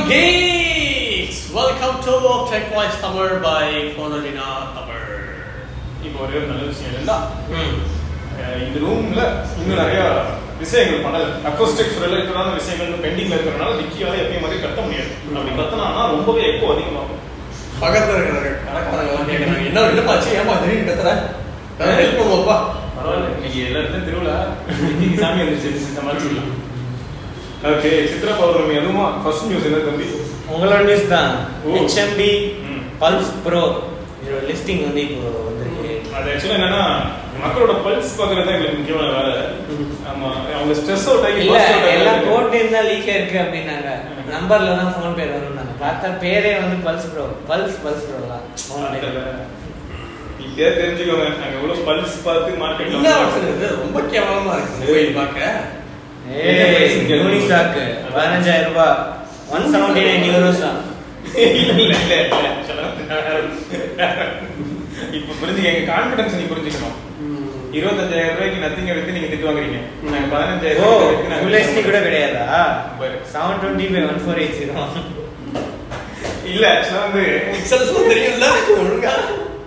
geeks! Welcome to TechWise Tamil by Fonolina Tamil. இப்போ ஒரே ஒரு நல்ல விஷயம் என்னன்னா அஹ் இந்த ரூம்ல இன்னும் நிறைய விஷயங்கள் பண்ணல அக்கோஸ்டிக்ஸ் ரிலேட்டடான விஷயங்கள் இன்னும் பெண்டிங்ல இருக்கிறனால டிக்கியால எப்பயும் மாதிரி கத்த முடியாது அப்படி கத்தனா ரொம்பவே எக்கோ அதிகமாகும் பக்கத்துல இருக்கிற கணக்காரங்க கேட்கறாங்க என்ன என்னப்பாச்சு ஏமா திடீர்னு கத்துற ஹெல்ப் பண்ணுவோப்பா பரவாயில்ல இன்னைக்கு எல்லா இடத்துலயும் திருவிழா இன்னைக்கு சாமி வந்துருச்சு இந்த மாதிரி ஓகே சித்ரா பௌர்ணமி அதுவும் ஃபர்ஸ்ட் நியூஸ் என்ன தம்பி உங்களோட நியூஸ் தான் ஓ. ஹெச்எம்பி ம். பல்ஸ் ப்ரோ இதோட லிஸ்டிங் வந்து இப்போ வந்திருக்கு அது ஆக்சுவலா என்னன்னா மக்களோட பல்ஸ் பாக்குறது தான் எங்களுக்கு முக்கியமான வேலை ஆமா அவங்க ஸ்ட்ரெஸ் அவுட் ஆகி இல்ல burst out ஆகி எல்லாம் கோட் இருந்தா லீக் இருக்கு அப்படின்னாங்க நம்பர்ல தான் ஃபோன் பே வரும்னாங்க பார்த்தா பேரே வந்து pulse pro pulse pulse pro தான் phone pay. இப்பயே தெரிஞ்சுக்கோங்க நாங்க எவ்வளவு பல்ஸ் பார்த்து மார்க்கெட்ல என்ன வருஷம் இது ரொம்ப கேவலமா இருக்கு மொபைல் பார்க்க ஏய் யூனி ஸ்டாக் பதினஞ்சாயிரம் ரூபாய் ஒன் செவன்டி நைன் யூரோஸ் தான் இல்ல இல்ல இல்ல இல்ல இப்ப புரிஞ்சுக்க எங்க கான்பிடன்ஸ் நீ புரிஞ்சுக்கணும் இருபத்தஞ்சாயிரம் ரூபாய்க்கு நத்திங்க எடுத்து நீங்க திட்டு வாங்குறீங்க நாங்க பதினஞ்சாயிரம் ஓ ரூபாய்க்கு எடுத்து நாங்க ஃபுல் ஹெச்டி கூட கிடையாதா பாரு. Seven twenty by one four eight zero இல்ல ஆக்சுவலா வந்து பிக்சல்ஸும் தெரியும்ல ஒழுங்கா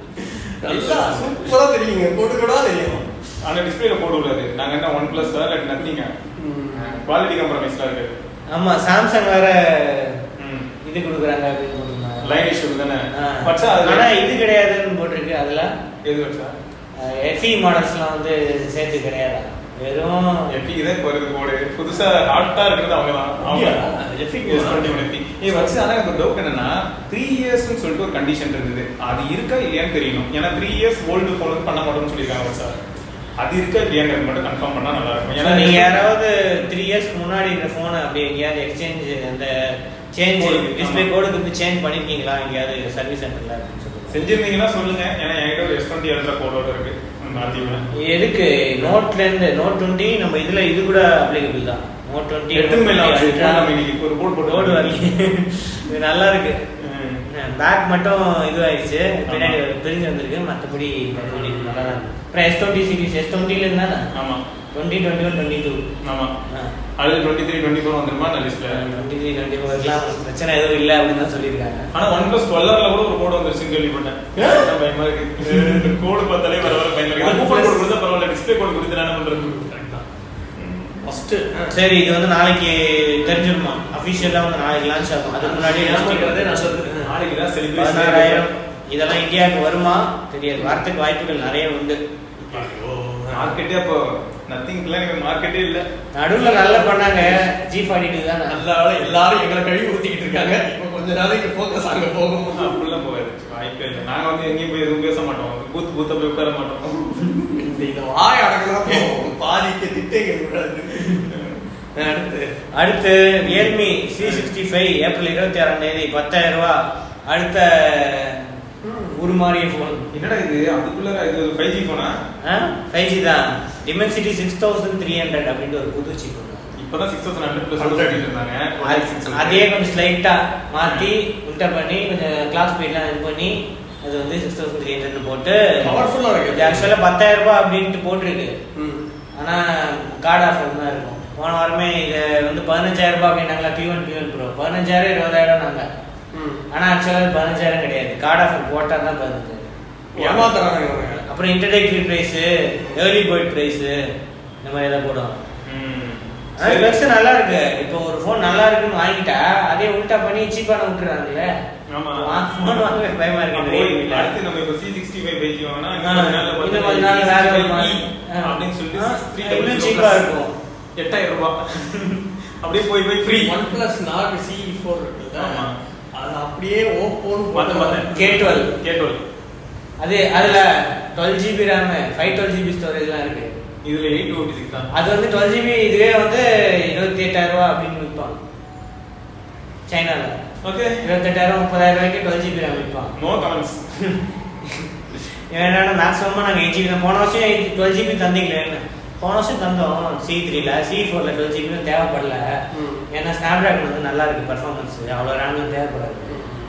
நல்லா சூப்பரா தெரியுங்க போட்டு கூட தெரியும் ஆனா டிஸ்பிளேல போட விடாது நாங்க என்ன ஒன் பிளஸ் இல்ல நத்திங்க குவாலிட்டி காம்ப்ரமைஸ்லாம் இருக்கு ஆமா சாம்சங் வேற ம். இது கொடுக்குறாங்க அப்படின்னு போட்டிருந்தாங்க. லைன் இஷ்யூ தானே ஆ. பச்சா ஆனா அதுல இது கிடையாதுன்னு போட்டிருக்கு அதுல எது வச்சா எஃப்இ மாடல்ஸ்லாம் வந்து சேர்த்து கிடையாது வெறும் எப்படி இதை போறது போடு புதுசா ஹாட்டா இருக்கிறது அவங்க தான் அவங்க எஃபிக் யூஸ் பண்ணி எஃபி ஏ வச்சு ஆனா எனக்கு ஒரு டவுட் என்னன்னா த்ரீ இயர்ஸ்னு சொல்லிட்டு ஒரு கண்டிஷன் இருந்தது அது இருக்கா இல்லையான்னு தெரியணும் ஏன்னா த்ரீ இயர்ஸ் ஓல்டு ஃபோன் வந்து பண்ண மாட்டோம்னு சொல்லியிருக்காங்க சார் அது இருக்கா இல்லையாங்கிறது மட்டும் கன்ஃபார்ம் பண்ணா நல்லா இருக்கும் ஏன்னா ஏன்னா நீங்க யாராவது த்ரீ இயர்ஸ்க்கு முன்னாடி இந்த போனை அப்படி எங்கேயாவது எக்ஸ்சேஞ்ச் அந்த சேஞ்ச் Code, டிஸ்பிளே ஆமா. கோடுக்கு சேஞ்ச் பண்ணிருக்கீங்களா எங்கேயாவது சர்வீஸ் சென்டர்ல அப்படின்னு சொல்லுங்க செஞ்சிருந்தீங்கன்னா சொல்லுங்க ஏன்னா என்கிட்ட ஒரு எஸ் டுவெண்ட்டி எழுதுற கோடோட இருக்கு மாத்தி விட எதுக்கு நோட்ல இருந்து நோட் டுவெண்ட்டி நம்ம இதுல இது கூட அப்ளிகபிள் தான் நோட் டுவெண்ட்டி எத்தனை மேல நம்ம இன்னைக்கு ஒரு போர்டு போட்டு ரோடு வரல இது நல்லா இருக்கு பேக் மட்டும் இதுவாயிடுச்சு பின்னாடி ஆமா. பிரிஞ்சு வந்திருக்கு மற்றபடி மற்றபடி நல்லா தான் இருக்கு அப்புறம் எஸ் டுவெண்ட்டி சீரிஸ் எஸ் டுவெண்ட்டில இருந்தானே ஆமா twenty twenty one twenty two ஆமா அது டுவெண்ட்டி த்ரீ டுவெண்ட்டி ஃபோர் வந்துருமா அந்த லிஸ்ட்ல டுவெண்ட்டி த்ரீ டுவெண்ட்டி ஃபோர்லாம் பிரச்சனை எதுவும் இல்லை அப்படின்னு தான் சொல்லியிருக்காங்க ஆனா ஒன் பிளஸ் டுவெல்லர்ல கூட ஒரு கோடு வந்துருச்சுன்னு கேள்விப்பட்டேன் ஏன்? அதான் பயமா இருக்கு கோடு பார்த்தாலே வர வர பயமா இருக்கு கூப்பன் கோடு கொடுத்தா பரவாயில்ல டிஸ்பிளே கோடு கொடுத்து என்ன பண்றது ஃபர்ஸ்ட் சரி இது வந்து நாளைக்கு தெரிஞ்சிருமா அஃபிஷியலாக வந்து நாளைக்கு லான்ச் ஆகும் அதுக்கு முன்னாடி ஏமாற்றதே நான் சொல்றேன் நாளைக்கு தான் பதினாறாயிரம் செலிப்ரேஷன் இதெல்லாம் இந்தியாவுக்கு வருமா தெரியாது வரத்துக்கு வாய்ப்புகள் நிறைய உண்டு மார்க்கெட்டே அப்போ நத்திங்லாம் நீங்க மார்க்கெட்டே இல்ல நடுவில் நல்லா பண்ணாங்க ஜி ஃபார்ட்டி டூ தான் நல்ல வேளை எல்லாரும் எங்களை கழுவி ஊத்திக்கிட்டு இருக்காங்க இப்போ கொஞ்ச நாளைக்கு ஃபோக்கஸ் அங்க போகும் அப்படிலாம் போகாது வாய்ப்பே இல்லை நாங்க வந்து எங்கேயும் போய் எதுவும் பேச மாட்டோம் பூத்து பூத்த போய் உட்கார மாட்டோம் இந்த இந்த வாய் அடக்கலாம் போகும் பாதிக்க திட்டே கூடாது அடுத்து அடுத்து Realme C sixty five April இருபத்தி ஆறாம் தேதி பத்தாயிரம் ரூபா அடுத்த உருமாறிய ஃபோன் என்னடா இது அதுக்குள்ள இது ஃபைவ் ஜி போனா ஃபைவ் ஜி தான் Dimensity six thousand three hundred அப்படின்ட்டு ஒரு புது சிப் இப்பதான் சிக்ஸ் தௌசண்ட் ஹண்ட்ரட் பிளஸ் 100 சொல்லிட்டு இருந்தாங்க அதே கொஞ்சம் ஸ்லைட்டா மாத்தி உல்டா பண்ணி கொஞ்சம் கிளாஸ் ஸ்பீட்லாம் இது பண்ணி அது வந்து சிக்ஸ் தௌசண்ட் த்ரீ ஹண்ட்ரட் போட்டு Powerful-ஆ இருக்கு. இது ஆக்சுவலாக பத்தாயிரம் ரூபாய் அப்படின்ட்டு போட்டிருக்கு ம். ஆனா கார்டு ஆஃபர் தான் இருக்கும் போன வாரமே இது வந்து பதினஞ்சாயிரம் ரூபாய் அப்படின்னாங்களா P one P one pro பதினஞ்சாயிரம் இருபதாயிரம் நாங்க ம். ஆனா ஆக்சுவலாக பதினஞ்சாயிரம் கிடையாது கார்டு ஆஃபர் போட்டா தான் பதினஞ்சாயிரம் ஏமாத்துறாங்க இவங்க. அப்புறம் introductory price early bird price இந்த மாதிரி எல்லாம் போடுவாங்க ம். ஆனா பெருசு நல்லா இருக்கு இப்போ ஒரு ஃபோன் நல்லா இருக்குன்னு வாங்கிட்டா அதே உல்டா பண்ணி சீப்பான விட்டுறாங்கல்ல ஆமா. ஃபோன் வாங்க பயமா இருக்கு இந்த அப்போ Realme ல. அடுத்து நம்ம இப்ப C65 பைக் வாங்கினா ஆ, இன்னும் கொஞ்ச நாள்ல இன்னும் பார்த்தா கொஞ்ச நாள்ல வேற ஒரு C65 மாதிரி. E அப்படின்னு சொல்லிட்டு ஆ, 300 இன்னும் plus cheap-ஆ இருக்கும். எட்டாயிரம் ரூபாய் அப்படியே போய் போய் ஃப்ரீ OnePlus Nord CE4 இருக்குல்ல, ஆமா. அது அப்படியே ஓப்போன்னு பார்த்தேன் பார்த்தேன் K12. K12 அது அதுல twelve GB RAM five twelve GB ஸ்டோரேஜ்லாம் இருக்கு இதுல எயிட் ஓட்டி சிக்ஸ் தான் அது வந்து டுவெல் ஜிபி இதுவே வந்து இருபத்தி எட்டாயிரம் ரூபா அப்படின்னு விற்பான் சைனால ஓகே இருபத்தெட்டாயிரம் முப்பதாயிரம் ரூபாய்க்கு டுவெல் ஜிபி ரேம் விற்பான் நோ கமெண்ட்ஸ் ஏன்னா மேக்ஸிமமாக நாங்கள் எயிட் ஜிபி போன வருஷம் டுவெல் ஜிபி தந்தீங்களே போன வருஷம் தந்தோம் சி த்ரீல சி ஃபோர்ல டுவெல் ஜிபி தேவைப்படல ம். ஏன்னா ஸ்னாப் டிராகன் வந்து நல்லா இருக்கு பர்ஃபார்மன்ஸ் அவ்வளோ ரேம்லாம் தேவைப்படாது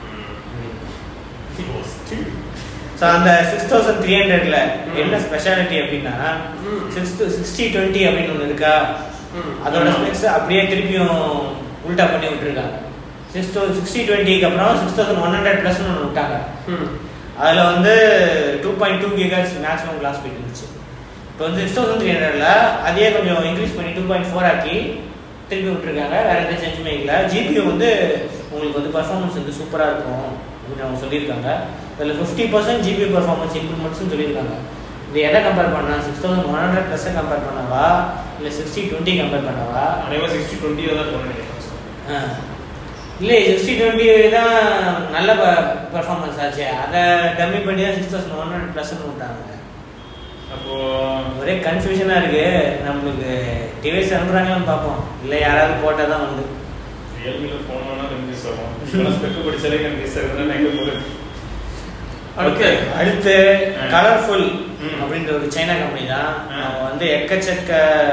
ஸோ அந்த சிக்ஸ் தௌசண்ட் த்ரீ ஹண்ட்ரட்ல என்ன ஸ்பெஷாலிட்டி அப்படின்னா ம். சிக்ஸ் சிக்ஸ்டி டுவெண்ட்டி அப்படின்னு ஒன்று இருக்கா ம். அதோட ஆமா. ஸ்பெக்ஸ் அப்படியே திருப்பியும் உல்டா பண்ணி விட்டுருக்காங்க சிக்ஸ் தௌ சிக்ஸ்டி டுவெண்ட்டிக்கு அப்புறம் சிக்ஸ் தௌசண்ட் ஒன் ஹண்ட்ரட் ப்ளஸ்னு ஒன்று விட்டாங்க ம். அதில் வந்து two point two gigs maximum clock speed இருந்துச்சு இப்போ வந்து சிக்ஸ் தௌசண்ட் த்ரீ ஹண்ட்ரட்ல அதே கொஞ்சம் இன்க்ரீஸ் பண்ணி டூ பாயிண்ட் ஃபோர் ஆக்கி திருப்பி விட்டுருக்காங்க வேற எந்த சேஞ்சுமே இல்லை ஜிபியூ வந்து உங்களுக்கு வந்து பர்ஃபார்மன்ஸ் வந்து சூப்பராக இருக்கும் அப்படின்னு அவங்க சொல்லியிருக்காங்க அதில் ஃபிஃப்டி பர்சன்ட் ஜிபி பர்ஃபார்மன்ஸ் இம்ப்ரூவ்மெண்ட்ஸ்னு சொல்லியிருக்காங்க இது எதை கம்பேர் பண்ணா சிக்ஸ் தௌசண்ட் ஒன் ஹண்ட்ரட் ப்ளஸ்ஸை கம்பேர் பண்ணவா இல்லை சிக்ஸ்டி டுவெண்ட்டி கம்பேர் பண்ணவா அனைவரும் சிக்ஸ்டி டுவெண்ட்டி தான் இருக்கும் நினைக்கிறேன் ஆ. இல்லை சிக்ஸ்டி டுவெண்ட்டி தான் நல்ல பர்ஃபார்மன்ஸ் ஆச்சு அதை கம்மி பண்ணி தான் சிக்ஸ் தௌசண்ட் ஒன் ஹண்ட்ரட் ப்ளஸ்ன்னு விட்டாங்க அப்போ ஒரே கன்ஃபியூஷனாக இருக்கு நம்மளுக்கு டிவைஸ் அனுப்புறாங்களான்னு பார்ப்போம் இல்லை யாராவது போட்டால் தான் வந்து ரியல்மில போனோம்னா கன்ஃபியூஸ் ஆகும் இப்போ ஸ்பெக் படிச்சாலே கன்ஃபியூஸ் ஆகுதுன்னா எங்க போகுது அடுத்து அடுத்து ஆ. கலர்ஃபுல் ம். அப்படின்ற ஒரு சைனா கம்பெனி தான் ஆ. அவங்க வந்து எக்கச்சக்க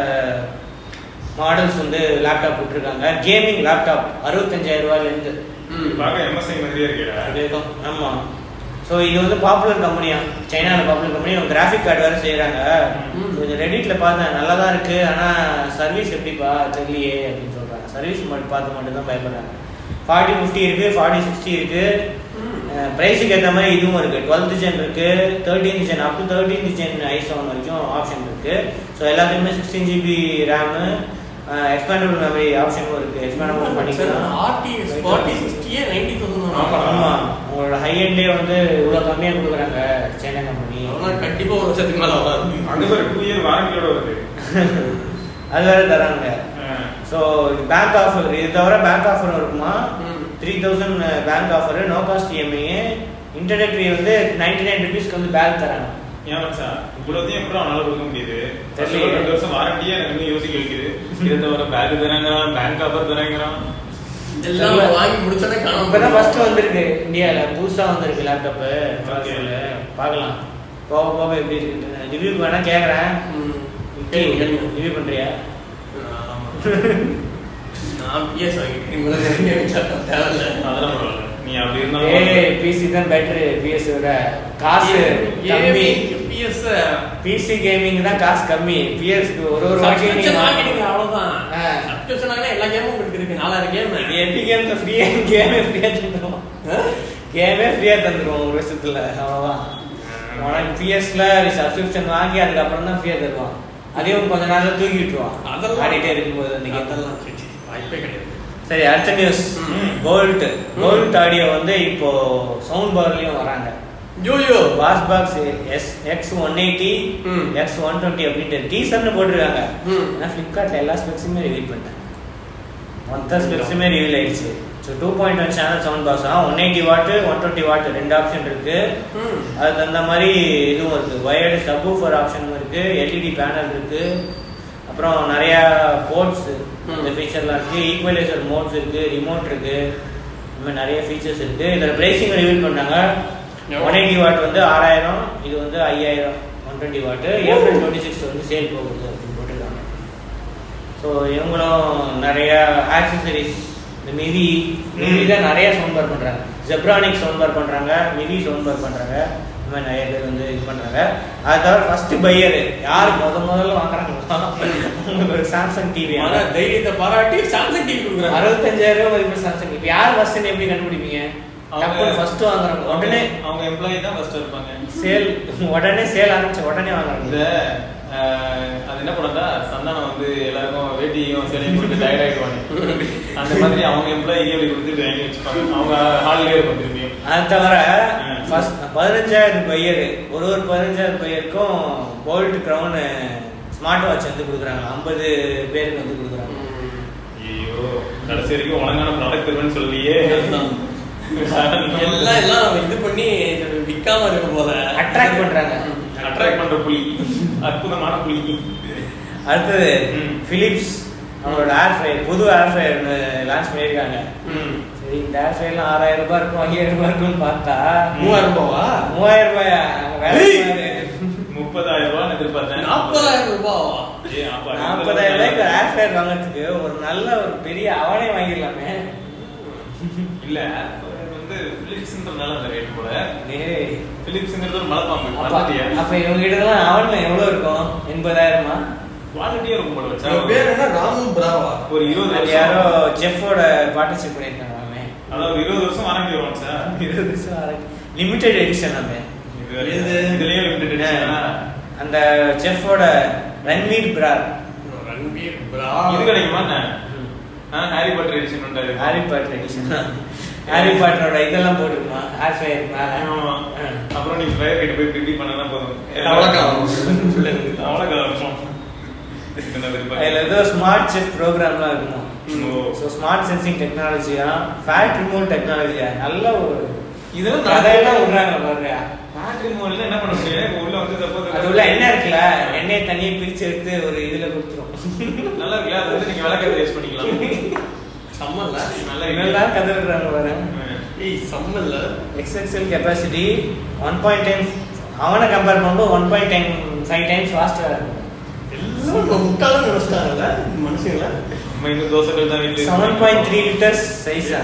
மாடல்ஸ் வந்து லேப்டாப் விட்டுருக்காங்க கேமிங் லேப்டாப் அறுபத்தஞ்சாயிரம் ரூபாயிலேருந்து ம். பார்க்க எம்எஸ்ஐ மாதிரியே இருக்கேடா இருக்கும் ஆமாம் ஸோ இது வந்து பாப்புலர் கம்பெனியா சைனாவில் பாப்புலர் கம்பெனி அவங்க கிராஃபிக் கார்டு வேறு செய்கிறாங்க ம். கொஞ்சம் ரெடிட்டில் பார்த்தேன் நல்லா தான் இருக்குது ஆனால் சர்வீஸ் எப்படிப்பா தெரியலையே அப்படின்னு சொல்கிறாங்க சர்வீஸ் மட்டும் பார்த்து மட்டும் தான் பயப்படுறாங்க ஃபார்ட்டி ஃபிஃப்டி இருக்குது ஃபார்ட்டி சிக்ஸ்டி இருக்குது ம். ப்ரைஸுக்கு ஏற்ற மாதிரி இதுவும் இருக்குது டுவெல்த் ஜென் இருக்குது thirteen gen up to thirteen gen I seven வரைக்கும் ஆப்ஷன் இருக்குது ஸோ எல்லாத்துக்குமே sixteen GB RAM expandable memory ஆப்ஷனும் இருக்குது எக்ஸ்பேண்டபிள் பண்ணிக்கலாம் RTX 40, 60 ஏ 90,000 தான். ஆமா. ஆமா உங்களோட ஹை எண்ட்லேயே வந்து இவ்வளோ கம்மியாக கொடுக்குறாங்க சைனா கம்பெனி அதெல்லாம் கண்டிப்பா ஒரு வருஷத்துக்கு மேல வராது அங்க ஒரு டூ இயர் வாரண்டியோட வருது அது வேற தராங்க ஆ. ஸோ பேங்க் ஆஃபர் இது தவிர பேங்க் ஆஃபர் இருக்குமா ம். Three thousand bank offer no cost EMI internet fee வந்து நைன்டி நைன் ருபீஸ்க்கு வந்து பேங்க் தராங்க ஏன் மச்சான் இவ்வளோத்தையும் எப்படி அவனால கொடுக்க முடியுது First தெரியல. ஒரு ரெண்டு வருஷம் வாரண்டியே எனக்கு இன்னும் யோசிக்க வைக்குது இதை தவிர பேக் தராங்கிறான் பேங்க் ஆஃபர் தராங்கிறான் இதெல்லாம் வாங்கி முடிச்சோடனே காணாம இப்போ தான் ஃபர்ஸ்ட் வந்திருக்கு இந்தியாவில் புதுசாக வந்திருக்கு லேப்டாப்பு Okay. பார்க்கலாம் போக போக எப்படி இருக்குன்னு ரிவ்யூக்கு வேணா கேட்குறேன் ம். கேளுங்க, கேளுங்க. ரிவ்யூ பண்ணுறியா ஆமா. நான் PS வாங்கிட்டேன். இவ்வளவு நிறைய விசாரிக்க தேவையில்ல. அதெல்லாம் பரவாயில்ல நீ அப்படி ஏய் இருந்தாலும் பிசி தான் பெட்டர் பிஎஸ் விட காசு கம்மி gaming, PS, பிசி கேமிங் தான் காசு கம்மி பிஎஸ்க்கு ஒரு ஒரு வாட்டி subscription நீங்க வாங்கிட்டீங்க, அவ்வளவுதான். ஆ. Subscription வாங்கினா எல்லா கேமும் உங்களுக்கு இருக்கு நாலாயிரம் கேம் இது எப்படி கேம்ல ஃப்ரீயா கேமே ஃப்ரீயா தந்துருவோம் கேமே ஃப்ரீயா தந்துருவோம் ஒரு வருஷத்துல அவ்வளவுதான் உனக்கு பிஎஸ்ல சப்ஸ்கிரிப்ஷன் வாங்கி அதுக்கப்புறம் தான் ஃப்ரீயா தருவான் அதையும் கொஞ்ச நாள்ல தூக்கி விட்டுருவான் அதெல்லாம் ஆடிட்டே இருக்கும்போது அந்த கேம் அதெல்லாம் சரி, சரி, வாய்ப்பே கிடையாது சரி அடுத்த நியூஸ் ம். கோல்ட் கோல்ட் ஆடியோ வந்து இப்போ சவுண்ட் பார்லயும் வராங்க யோயோ வாஸ் box S X one eighty ம். எக்ஸ் ஒன் டுவெண்ட்டி அப்படின்ட்டு டீசர்னு போட்டிருக்காங்க ம். ஆனால் ஃப்ளிப்கார்ட்டில் எல்லா ஸ்பெக்ஸுமே ரிவீல் பண்ணிட்டாங்க மொத்த ஸ்பெக்ஸுமே ரிவீல் ஆயிடுச்சு so two point one channel sound box தான் one eighty watt one twenty watt ரெண்டு ஆப்ஷன் இருக்கு ம். அதுக்கு தகுந்த மாதிரி இதுவும் இருக்கு வயர்டு சப்வூஃபர் ஆப்ஷன் இருக்கு எல்இடி பேனல் இருக்கு அப்புறம் நிறைய போர்ட்ஸ் இந்த ஃபீச்சர்லாம் இருக்கு ஈக்குவலைசர் மோட்ஸ் இருக்கு ரிமோட் இருக்கு இந்த மாதிரி நிறைய ஃபீச்சர்ஸ் இருக்கு இதோட பிரைசிங் ரிவீல் பண்ணாங்க ஒன் எயிட்டி வாட் வந்து ஆறாயிரம் இது வந்து ஐயாயிரம் one twenty watt April twenty six வந்து சேல் போகுது அப்படின்னு போட்டிருக்காங்க ஸோ இவங்களும் நிறைய ஆக்சசரிஸ் இந்த மிவி மிவி தான் நிறைய சவுண்ட் பார் பண்ணுறாங்க ஜெப்ரானிக் சவுண்ட் பார் பண்ணுறாங்க மிவி சவுண்ட் பார் பண்ணுறாங்க இந்த மாதிரி நிறைய பேர் வந்து இது பண்ணுறாங்க அது தவிர ஃபர்ஸ்ட் பையர் யார் முத முதல்ல வாங்குறாங்களோ உங்களுக்கு ஒரு சாம்சங் டிவி மன தைரியத்தை பாராட்டி சாம்சங் டிவி கொடுக்குறாங்க அறுபத்தஞ்சாயிரம் ரூபாய் மதிப்பு சாம்சங் இப்போ யார் ஃபர்ஸ்ட் எப்படி கண்டுபிடிப்பீங்க டக்குனு ஃபர்ஸ்ட் வாங்குறாங்க உடனே அவங்க எம்ப்ளாயி தான் ஃபர்ஸ்ட் இருப்பாங்க சேல் உடனே சேல் ஆரம்பிச்சு உடனே வாங்குறாங்க இந்த அஹ், அது என்ன பண்ணா சந்தானம் வந்து எல்லாருக்கும் வேட்டியும் சேலையும் போட்டு டயர்ட் ஆயிடுவாங்க அந்த மாதிரி அவங்க எம்ப்ளாயி ஈஎம்ஐ கொடுத்து வாங்கி வச்சுப்பாங்க அவங்க ஹாலிலே இருக்கும் திரும்பியும் அது தவிர ம். ஃபர்ஸ்ட் பதினஞ்சாயிரம் பையர் ஒரு ஒரு பதினஞ்சாயிரம் பையருக்கும் கோல்டு க்ரௌன் ஸ்மார்ட் வாட்ச் வந்து கொடுக்குறாங்க ஐம்பது பேருக்கு வந்து கொடுக்குறாங்க ஐயோ கடைசி வரைக்கும் ஒழுங்கான ப்ராடக்ட் இருக்குன்னு சொல்லியே எல்லாம் எல்லாம் இது பண்ணி விக்காம இருக்க போல அட்ராக்ட் பண்றாங்க அட்ராக்ட் பண்ற புலி அற்புதமான புலி அடுத்தது ம். பிலிப்ஸ் அவங்களோட ஏர் ஃப்ரையர் புது ஏர் ஃப்ரையர் லான்ச் பண்ணியிருக்காங்க ம். சரி இந்த ஏர் ஃப்ரையர்லாம் ஆறாயிரம் ரூபாய் இருக்கும் ஐயாயிரம் ரூபாய் இருக்கும்னு பார்த்தா மூவாயிரம் ரூபாவா மூவாயிரம் ரூபாயா வேலை ஏய். பாரு. முப்பதாயிரம் ரூபாய் எதிர்பார்த்தேன் நாற்பதாயிரம் ரூபாவா ஏய், அப்ப அது நாற்பதாயிரம் ரூபாய்க்கு ஏர் ஃப்ரையர் வாங்குறதுக்கு ஒரு நல்ல ஒரு பெரிய அவனே வாங்கிடலாமே இல்ல அது வந்து பிலிப்ஸ்ன்றதுனால அந்த ரேட் போல டேய் பிலிப்ஸ்ங்கிறது ஒரு மலைப்பாம்பு அப்ப பார்த்துட்டியா அப்ப இவங்க கிட்ட அவன்ல எவ்வளவு இருக்கும் எண்பதாயிரமா குவாலிட்டியா இருக்கும் போல வச்சா உங்க பேர் என்ன ராமு பிராவா ஒரு இருபது அது வருஷம் யாரோ ஜெஃபோட பார்ட்டிசிபேட் பண்ணிருக்காங்க எல்லாமே அதாவது இருபது வருஷம் வாரண்டி வரும் சார் இருபது வருஷம் லிமிடெட் எடிஷன் எல்லாமே இது இதுலயே limited edition ஆ? அந்த செஃப்போட ரன்வீர் பிரார் ரன்பீர் பிரா இது கிடைக்குமா என்ன ஆ, ஹாரி பாட்டர் எடிஷன் உண்டாது ஹாரி பாட்டர் எடிஷன் ஹாரி பாட்டரோட இதெல்லாம் போட்டுருமா ஹேர் ஃபயர் மேல ஆமா. அப்புறம் நீ ஃபயர் கிட்ட போய் பிரிட்டி பண்ணனா போதும் அவ்வளவுதான். அவ்வளவுதான் இருக்கும் இதுக்கு விருப்பம். அதுல ஏதோ ஸ்மார்ட் செஃப் ப்ரோக்ராம்லாம் இருக்குமா ஓ. ஸோ ஸ்மார்ட் சென்சிங் டெக்னாலஜியா ஃபேட் ரிமோட் டெக்னாலஜியா நல்ல ஒரு இதெல்லாம் கதையெல்லாம் விடுறாங்க பாருங்க பேட்டரி மோட்ல என்ன பண்ண முடியும் இப்ப உள்ள வந்து suppose அது உள்ள எண்ணெய் இருக்குல்ல எண்ணெய் தண்ணியை பிரிச்சு எடுத்து ஒரு இதுல கொடுத்துரும் நல்லா இருக்குல்ல அது வந்து நீங்க விளக்கத்தை யூஸ் பண்ணிக்கலாம் சம்மல்ல நல்லா என்னெல்லாம் கதை விடுறாங்க பாருங்க ஏய் சம்மல்ல XXL capacity one point time அவனை கம்பேர் பண்ணும்போது one point time five times ஃபாஸ்ட்டாக இருக்கும் எல்லாம் முட்டாளம் நினைச்சிட்டாங்கல்ல மனுஷங்கள நம்ம இன்னும் தோசைகள் தான் வீட்டுல செவன் பாயிண்ட் த்ரீ லிட்டர்ஸ் சைஸா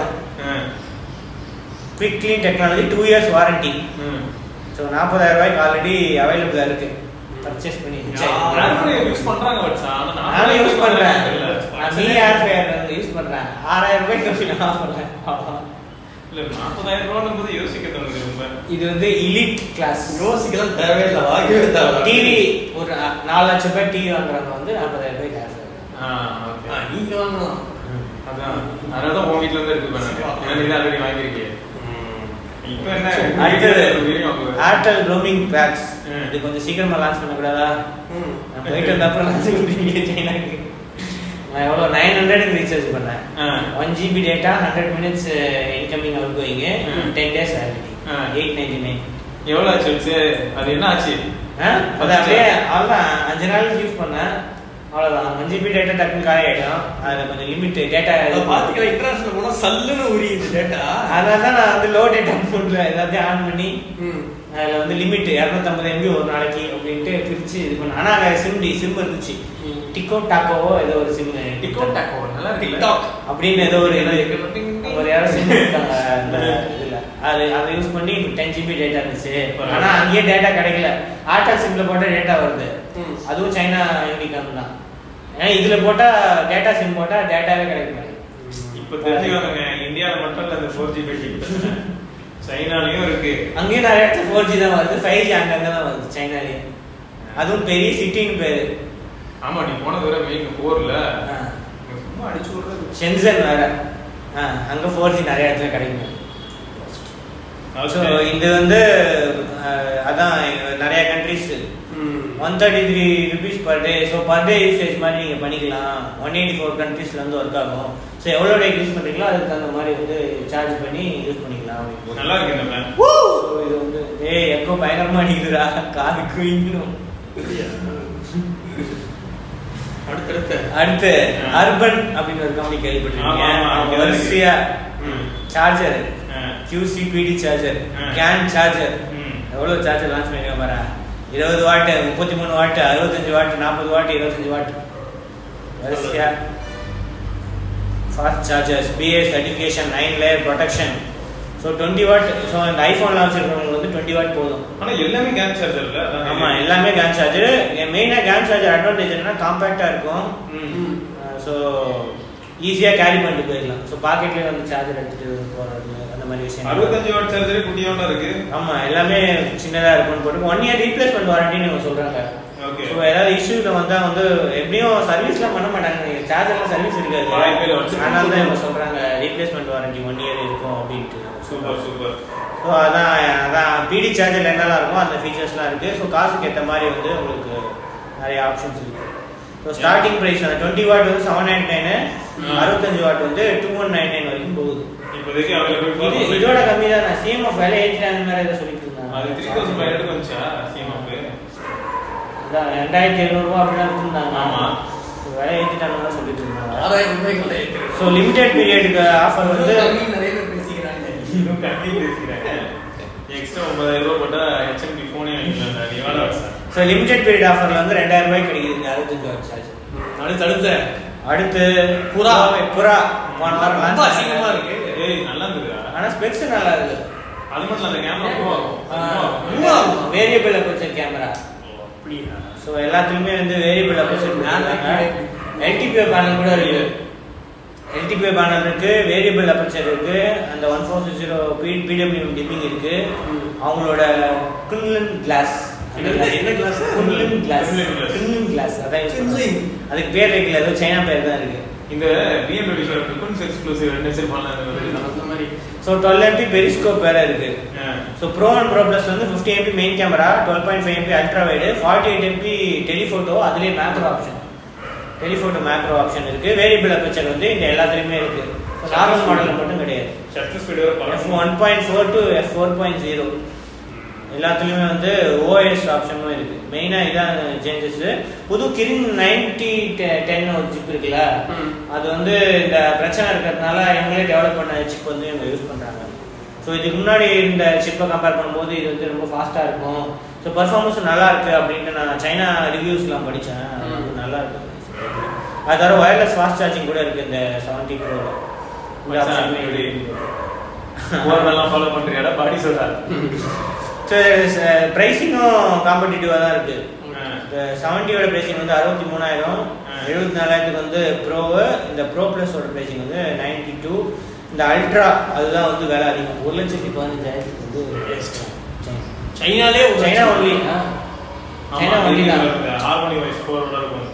quick clean technology two years warranty so நாற்பதாயிரம் ரூபாய்க்கு ஆல்ரெடி அவைலபிளாக இருக்கு பர்ச்சேஸ் பண்ணி யூஸ் பண்றாங்க வச்சா ஆனா நான் நானும் யூஸ் பண்றேன் இல்ல நான் நீ ஏர் ஃபயர் யூஸ் பண்றேன் ஆறாயிரம் ரூபாய்க்கு கம்மி நான் ஆஃபர்ல இல்ல நாற்பதாயிரம் ரூபாய் போது யோசிக்க தோணுது ரொம்ப இது வந்து இலிட் கிளாஸ் யோசிக்கலாம் தேவையில்லை வாங்கவே தேவை டிவி ஒரு அ- நாலு லட்சம் ரூபாய் டிவி வாங்குறவங்க வந்து நாற்பதாயிரம் ரூபாய்க்கு ஆஃபர் ஆ, okay. ஆ, நீங்க வாங்கலாம் அதான் அதனால தான் உன் வீட்ல இருந்து இருக்கு பாருங்க ஏன்னா நீ தான் ஆல்ரெடி வாங்கியிருக்கீங்க இப்போ என்ன அடுத்தது வீடியோ வாங்குவேன். ஏர்டெல் ரோமிங் பேக்ஸ் ம். இது கொஞ்சம் சீக்கிரமா லான்ச் பண்ணக்கூடாதா ம். நான் போயிட்டு வந்தப்பறம் லான்ச் பண்ணுறீங்க சைனாக்கு நான் எவ்வளோ நைன் ஹண்ட்ரடுக்கு ரீசார்ஜ் பண்ணேன் ஆ. One GB data hundred minutes incoming outgoing ம். டென் டேஸ் வேலிடிட்டி ஆ. எயிட் நைன்டி நைன் எவ்வளவு ஆச்சு வச்சு அது என்ன ஆச்சு அது அப்படியே அவ்வளோதான் அஞ்சு நாள் யூஸ் பண்ணேன் அவ்வளோதான் ஒன் ஜிபி டேட்டா டக்குன்னு காலி ஆகிடும் அதில் கொஞ்சம் லிமிட் டேட்டா அதை பாத்துக்கலாம் இன்டர்நேஷனல் போனா சல்லுன்னு உரியுது டேட்டா அதனால தான் நான் வந்து லோ டேட்டா ஃபோனில் எல்லாத்தையும் ஆன் பண்ணி அதில் வந்து லிமிட் இரநூத்தம்பது எம்பி ஒரு நாளைக்கு அப்படின்ட்டு பிரித்து இது பண்ணேன் ஆனால் அங்கே சிம் டி சிம் இருந்துச்சு ம். டிக்கோ டாக்கோவோ ஏதோ ஒரு சிம் டிக்கோ டாக்கோ நல்லா இருக்குல்ல? டிக்டாக் அப்படின்னு ஏதோ ஒரு இது டிங் டிங். ஒரு யாரோ சிம் இருக்காங்க அந்த இதுல அது அதை யூஸ் பண்ணி டென் ஜிபி டேட்டா இருந்துச்சு பரவாயில்ல. ஆனா அங்கேயே டேட்டா கிடைக்கல ஆர்டல் சிம்ல போட்டா டேட்டா வருது ம். அதுவும் சைனா யூனிகாம் தான் ஏன்னா இதுல போட்டா டேட்டா சிம் போட்டா டேட்டாவே கிடைக்க மாட்டேங்குது இப்ப தெரிஞ்சுக்கோங்க இந்தியால மட்டும் இல்ல இந்த ஃபோர் ஜி ஃபைவ் சைனாலயும் இருக்கு அங்கேயும் நிறைய இடத்துல ஃபோர் ஜி தான் வருது ஃபைவ் ஜி அங்கங்க தான் வருது சைனாலேயே அதுவும் பெரிய சிட்டின்னு பேரு ஆமா நீ போனது வர மெயின் போர்ல ஆ. சும்மா அடிச்சு விடுறது ஷென்சன் வேற ஆ, அங்க ஃபோர் ஜி நிறைய இடத்துல கிடைக்கும் ஸோ இது வந்து அஹ், அதான் நிறைய countries one thirty three rupees per day so per day usage மாதிரி நீங்கள் பண்ணிக்கலாம் ஒன் எயிட்டி ஃபோர் கண்ட்ரீஸில் வந்து ஒர்க் ஆகும் ஸோ எவ்வளோ டே யூஸ் பண்ணுறீங்களோ அதுக்கு தகுந்த மாதிரி வந்து சார்ஜ் பண்ணி யூஸ் பண்ணிக்கலாம் அப்படின்னு போட்டு. நல்லா இருக்கு இந்த பிளான் So, இது வந்து ஏய் எக்கோ பயங்கரமா அடிக்குதுடா காது குயிங்கணும் அடுத்தடுத்து அடுத்து அர்பன் அப்படின்னு ஒரு கம்பெனி கேள்விப்பட்டிருக்கீங்க ஆமா, ஆமா, அவங்க இங்க வரிசையா ம். சார்ஜர் ஆ. QCPD சார்ஜர் ஆ. கேன் சார்ஜர் ம். எவ்வளோ சார்ஜர் லான்ச் பண்ணிருக்க பாரு இருபது வாட்டு முப்பத்தி மூணு வாட்டு அறுபத்தஞ்சு வாட்டு நாற்பது வாட்டு இருபத்தஞ்சு வாட்டு வரிசையா fast chargers BA certification nine layer protection so twenty watt so இந்த ஐஃபோன் லான்ச் இருக்கிறவங்களுக்கு வந்து டுவெண்ட்டி வாட் போதும் ஆனா எல்லாமே கேன் சார்ஜர் இல்ல அதான் ஆமா எல்லாமே கேன் சார்ஜர் மெயினாக கேன் சார்ஜர் அட்வான்டேஜ் என்னன்னா காம்பேக்டாக இருக்கும் ம். ஸோ ஈஸியாக கேரி பண்ணிட்டு போயிடலாம் ஸோ பாக்கெட்லேயே வந்து சார்ஜர் எடுத்துட்டு போகிறது அந்த மாதிரி விஷயம் அறுபத்தஞ்சு வாட் சார்ஜரே குட்டியோட இருக்கு ஆமா எல்லாமே சின்னதா இருக்கும்னு போட்டு ஒன் இயர் ரீப்ளேஸ்மெண்ட் வாரண்டின்னு இவங்க சொல்றாங்க Okay. ஸோ ஏதாவது இஷ்யூல வந்தா வந்து எப்படியும் சர்வீஸ்லாம் பண்ண மாட்டாங்க சார்ஜர்லாம் சர்வீஸ் இருக்காது வாய்ப்பே இல்லை, வச்சு அதனால தான் இவங்க சொல்றாங்க ரீப்ளேஸ்மெண்ட் வாரண்டி ஒன் இயர் இருக்கும் அப்படின்ட்டு சூப்பர் சூப்பர் ஸோ அதான் அதான் பிடி சார்ஜர் என்னெல்லாம் இருக்கும் அந்த ஃபீச்சர்ஸ்லாம் இருக்கு ஸோ காசுக்கு ஏற்ற மாதிரி வந்து உங்களுக்கு நிறைய ஆப்ஷன்ஸ் இருக்கு ஸோ ஸ்டார்டிங் ப்ரைஸ் அந்த டுவெண்ட்டி வாட் வந்து செவன் நைன் நைனு ம். அறுபத்தஞ்சு வாட் வந்து டூ ஒன் நைன் நைன் வரைக்கும் போகுது இப்போதைக்கு அவைலபிள் இது இதோட கம்மி தான் சிஎம்எஃப் விலை ஏற்றிட்டாங்க மாதிரி ஏதோ சொல்லிட்டு இருந்தாங்க அது த்ரீ தௌசண்ட் ஃபைவ் ஹண்ட்ரட் வந்துச்சா சிஎம்எஃப் அதான் ரெண்டாயிரத்தி எழுநூறுபா அப்படிலாம் விட்டுருந்தாங்க ஆமா. விலை ஏற்றிட்டாங்கன்னு தான் சொல்லிட்டு இருந்தாங்க ஆறாயிரம் ரூபாய்க்குள்ள ஏத்து. ஸோ லிமிடெட் பீரியடுக்கு ஆஃபர் வந்து கம்மி நிறைய பேர் பேசிக்கிறாங்க இன்னும் கம்மி பேசிக்கிறாங்க எக்ஸ்ட்ரா ஒன்பதாயிரம் ரூபாய் போட்டா ஹெச்எம்பி ஃபோனே வாங்கிக்கலாம் நீ எவ்வளோ சார் ஸோ லிமிடெட் பீரியட் ஆஃபர்ல வந்து ரெண்டாயிரம் ரூபாய்க்கு கிடைக்குதுங்க அறுபத்தஞ்சு வாட் சார்ஜ் அடுத்து அடுத்து அடுத்து புறா. புறா போன வாரம் ரொம்ப launch அசிங்கமா பண்ணாங்க. இருக்கு ஏய் நல்லா இருந்ததா ஆனா ஸ்பெக்ஸ் நல்லா இருக்கு அது மட்டும் இல்ல, அந்த கேமரா மூவ் ஆகும் move ஆகும். வேரியபிள் அப்போச்சர் கேமரா அப்படியா ஸோ எல்லாத்துலயுமே வந்து வேரியபிள் அப்போச்சர் கொடுத்துருக்காங்க எல்டிபிஓ பேனல் கூட இருக்கு எல்டிபி பேனல் இருக்கு வேரியபிள் அபர்ச்சர் இருக்கு அந்த one four zero P PW டிப்பிங் இருக்கு அவங்களோட குன்லின் கிளாஸ் என்ன- என்ன glass? Kunlun glass Kunlun glass. Kunlun glass அதான் use Kunlun. பண்றாங்க. அதுக்கு பேர் வைக்கல ஏதோ சைனா பேர் தான் இருக்கு இந்த BMW ஷோரூம் டிஃபரன்ஸ் எக்ஸ்க்ளூசிவ் ரெண்டு வச்சிருப்பாங்க அந்த மாதிரி தான். அந்த மாதிரி ஸோ டுவெல் எம்பி பெரிஸ்கோப் வேற இருக்கு ஆ. So pro and pro plus வந்து fifty MP main camera twelve point five MP ultra wide forty eight MP telephoto அதுலேயே macro option telephoto macro option இருக்கு வேரியபிள் அபர்ச்சர் வந்து இந்த எல்லாத்துலேயுமே இருக்கு நார்மல் மாடலில் மட்டும் கிடையாது ஷட்டர் ஸ்பீடு வேற எஃப் பறக்கும். One point four to F four point zero எல்லாத்துலேயுமே வந்து ஓஎஸ் ஆப்ஷனும் இருக்கு மெயினாக இதான் சேஞ்சஸ் புது கிரின் நைன்டி டென் ஒரு சிப் இருக்குல்ல ம். அது வந்து இந்த பிரச்சனை இருக்கிறதுனால இவங்களே டெவலப் பண்ண சிப் வந்து இவங்க யூஸ் பண்ணுறாங்க ஸோ இதுக்கு முன்னாடி இந்த சிப்பை கம்பேர் பண்ணும்போது இது வந்து ரொம்ப ஃபாஸ்ட்டாக இருக்கும் ஸோ பர்ஃபார்மன்ஸும் நல்லா இருக்கு அப்படின்ட்டு நான் சைனா ரிவ்யூஸ்லாம் படித்தேன் அது வந்து நல்லா இருக்கு அது தவிர ஒயர்லெஸ் ஃபாஸ்ட் சார்ஜிங் கூட இருக்கு இந்த செவன்டி ப்ரோ இந்த மச்சான், ஆப்ஷன் இப்படி ஓரமெல்லாம் ஃபாலோ பண்றியாடா பாடி சொல்றா ஸோ ப்ரைஸிங்கும் காம்படிட்டிவாக தான் இருக்கு ஆ. இந்த செவன்ட்டியோட ப்ரைசிங் வந்து அறுபத்தி மூணாயிரம் ஆ. எழுபத்தி நாலாயிரத்துக்கு வந்து ப்ரோவு இந்த ப்ரோ ப்ளஸோட ப்ரைசிங் வந்து நைன்டி டூ இந்த அல்ட்ரா அதுதான் வந்து விலை அதிகம் ஒரு லட்சத்தி பதினஞ்சாயிரத்துக்கு வந்து சைனா. சைனாலே ஒரு சைனா ஒன்லி சைனா ஒன்லி தான் ஹார்மோனி வாய்ஸ் ஃபோரோட இருக்கும்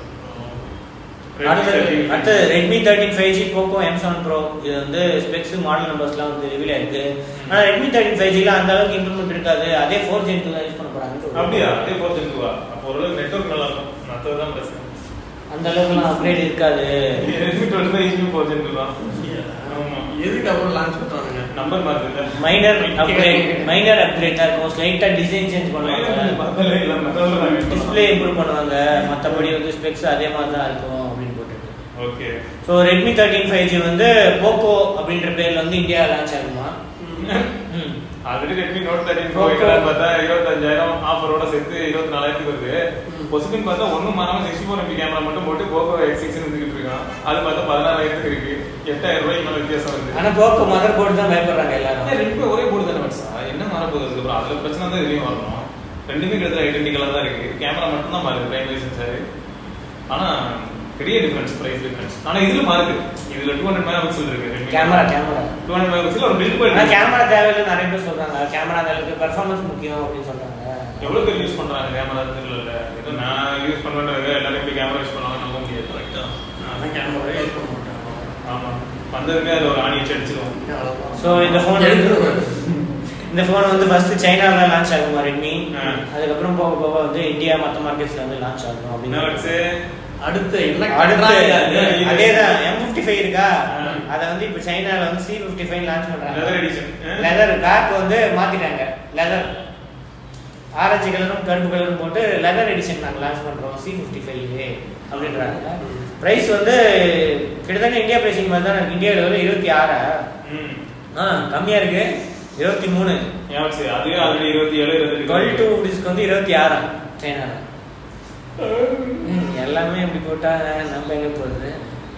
அடுத்து அடுத்து Redmi thirteen five G Poco M seven pro இது வந்து ஸ்பெக்ஸ் மாடல் நம்பர்ஸ்லாம் வந்து ரிவீல் ஆயிருக்கு ஆனால் ரெட்மி தேர்ட்டின் ஃபைவ் ஜியில் அந்த அளவுக்கு இம்ப்ரூவ்மெண்ட் இருக்காது அதே ஃபோர் ஜென் டூ தான் யூஸ் பண்ண போகிறாங்க அப்படியா அதே ஃபோர் ஜென்டுவா அப்போ ஓரளவுக்கு நெட்வொர்க் நல்லா இருக்கும் மற்றதுதான் பிரச்சனை அந்த அளவுக்குலாம் அப்கிரேட் இருக்காது Redmi twelve five HP four gen two தான் ஆமா எதுக்கு அப்புறம் லான்ச் பண்றாங்க நம்பர் மாறுது மைனர் அப்கிரேட் மைனர் அப்கிரேட் தான் இருக்கும் ஸ்லைட்டாக டிசைன் சேஞ்ச் பண்ணுவாங்க டிஸ்ப்ளே இம்ப்ரூவ் பண்ணுவாங்க மற்றபடி வந்து ஸ்பெக்ஸ் அதே மாதிரி தான் இருக்கும் அப்படின்னு போட்டுருக்கு okay so Redmi thirteen five G வந்து போக்கோ அப்படின்ற பேர்ல வந்து இந்தியா லான்ச் ஆகுமா ம் already Redmi note thirteen pro வைக்கலாம் பார்த்தா இருபத்தஞ்சாயிரம் ஆஃபரோட சேர்த்து இருபத்தி நாலாயிரத்துக்கு வருது பொசுக்குன்னு பார்த்தா ஒன்றும் மாறாம சிக்ஸ்டி ஃபோர் எம்பி கேமரா மட்டும் போட்டு போக்கோ எக்ஸ் சிக்ஸ் இருந்துகிட்டு இருக்கான் அது பார்த்தா பதினாறாயிரத்துக்கு இருக்கு எட்டாயிரம் ரூபாய்க்கு மேல வித்தியாசம் வருது ஆனா போக்கோ மதர் போர்டு தான் பயப்படுறாங்க ஆனா எல்லாரும் ரெண்டுமே ஒரே போர்டு தானே வச்சா என்ன மாற போகுது அதுக்கப்புறம் அதுல பிரச்சனை தான் இதுலயும் வரணும் ரெண்டுமே கிட்டத்தட்ட ஐடென்டிக்கலா தான் இருக்கு கேமரா மட்டும் தான் மாறுது பிரைமரி சென்சார் ஆனா பெரிய டிஃபரன்ஸ் பிரைஸ் டிஃபரன்ஸ் ஆனா இதுல மாறுது இதுல டூ ஹண்ட்ரட் மெகா பிக்சல் இருக்கு camera camera two hundred megapixel ஒரு பில்ட் ஆனா பண்ணி கேமரா தேவையில்லை நிறைய பேர் சொல்றாங்க கேமரா அந்த அளவுக்கு பெர்ஃபார்மன்ஸ் முக்கியம் அப்படின்னு சொல்றாங்க எவ்வளவு பேர் யூஸ் பண்றாங்க கேமரா தெரியல ஏதோ நான் யூஸ் பண்றேன் எல்லாரும் எப்படி கேமரா யூஸ் பண்ணுவாங்க நம்ப முடியாது கரெக்டா அதான் கேமரா யூஸ் பண்ண மாட்டாங்க ஆமா வந்ததுக்கு அது ஒரு ஆணி வச்சு அடிச்சிடும் ஸோ இந்த ஃபோன் இந்த ஃபோன் வந்து ஃபர்ஸ்ட் சைனால லான்ச் ஆகுமா ரெட்மி ஆ. அதுக்கப்புறம் போக போக வந்து இந்தியா மற்ற மார்க்கெட்ஸ்ல வந்து லான்ச் ஆகும் என்ன அப்படின்னு வச்சு அடுத்து என்ன அடுத்து கட்டுறாங்க? அதேதான் எம் ஃபிஃப்டி ஃபைவ் இருக்கா ஆ. அதை வந்து இப்போ சைனால வந்து C fifty five launch leather பண்றாங்க எடிஷன் லெதர் பேக் வந்து மாத்திட்டாங்க லெதர் ஆரஞ்சு கலரும் கருப்பு கலரும் போட்டு லெதர் எடிஷன் நாங்கள் லான்ச் பண்றோம் சி ஃபிஃப்டி ஃபைவ் அப்படின்றாங்க பிரைஸ் வந்து கிட்டத்தட்ட இந்தியா பிரைசிங் மாதிரி தான் இருக்கு இந்தியாவில் வந்து இருபத்தி ஆறா ம் ஆ கம்மியா இருக்கு இருபத்தி மூணு ஏன் வச்சு அதுவே ஆல்ரெடி இருபத்தி ஏழு இருபத்தி டுவெல் டூ ருபீஸ்க்கு வந்து இருபத்தி ஆறா சைனால ம், எல்லாமே இப்படி போட்டா நம்ம எங்க போகுது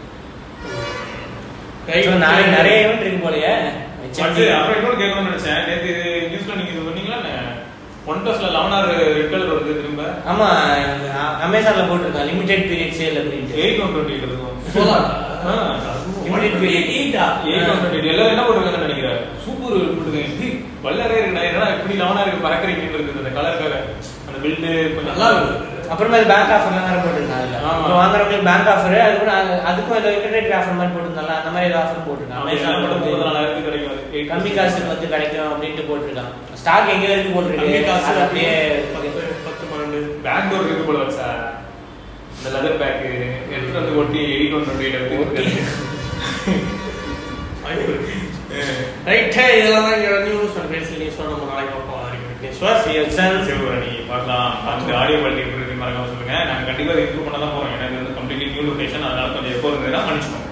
Right. So, நாளைக்கு நிறைய ஈவெண்ட் இருக்கு போலயே மச்சு, அப்புறம் இன்னொரு கேட்கணும்னு நினைச்சேன் நேத்து நியூஸ்ல நீங்க இது சொன்னீங்களா ஒன் பிளஸ்ல லெவன் ஆர் ரெட் கலர் வருது திரும்ப ஆமா அமேசான்ல போட்டிருக்கான் லிமிடெட் பீரியட் சேல் அப்படின்ட்டு எயிட் ஒன் டுவெண்ட்டி இருக்கும் Solar. Limited period. Eight-ஆ? எயிட் ஒன் டுவெண்ட்டி எல்லாரும் என்ன போட்டுருக்காங்கன்னு நினைக்கிறேன் சூப்பர் போட்டுருக்கேன் வல்லரே இருக்குடா என்னடா இப்படி லெவனா இருக்கு பறக்குறீங்கன்னு இருக்குது அந்த கலருக்காக அந்த பில்டு கொஞ்சம் நல்லா இருக்கு. அப்புறமா அது பேங்க் ஆஃபர்லாம் வேற போட்டிருக்காங்க அதுல ஆமா. இப்போ வாங்குறவங்களுக்கு பேங்க் ஆஃபர் அதுக்கப்புறம் அது- அதுக்கும் ஏதோ இன்டர்நெட் ஆஃபர் மாதிரி போட்டிருந்தால அந்த மாதிரி ஏதோ ஆஃபர் போட்டிருக்காங்க அமேசான் அமேசான் மட்டும் முப்பது வந்து நாலாயிரத்துக்கு கிடைக்கும் அது. 8 கம்மி காசுக்கு வந்து கிடைக்கும் அப்படின்ட்டு போட்டிருக்கான் ஸ்டாக் எங்க வரைக்கும் கம்மி போட்டிருக்கு காசு அது அப்படியே பத்து பத்து பன்னெண்டு பேக் டோர் இருக்கு போல வச்சா இந்த லெதர் பேக் எடுத்துட்டு வந்து ஒட்டி எயிட் ஒன் டுவெண்ட்டி ஒட்டி. வாய்ப்பு இருக்கு ரைட் இதெல்லாம் தான் இங்க நியூஸ் அண்ட் ஃபேஸ் நியூஸ் நம்ம நாளைக்கு பார்ப்போம் அது வரைக்கும் விக்னேஸ்வர் See you soon. சிவபுரணி பார்க்கலாம் அந்த ஆடியோ குவாலிட்டி எப்படி இருக்கு மறக்காம சொல்லுங்க நாங்க கண்டிப்பா இம்ப்ரூவ் பண்ண தான் போறோம் ஏன்னா இது வந்து கம்ப்ளீட்லி நியூ லொகேஷன் அதனால கொஞ்சம் எப்போ இருந்ததுன்னா மன்னிச்சுக்கோங்க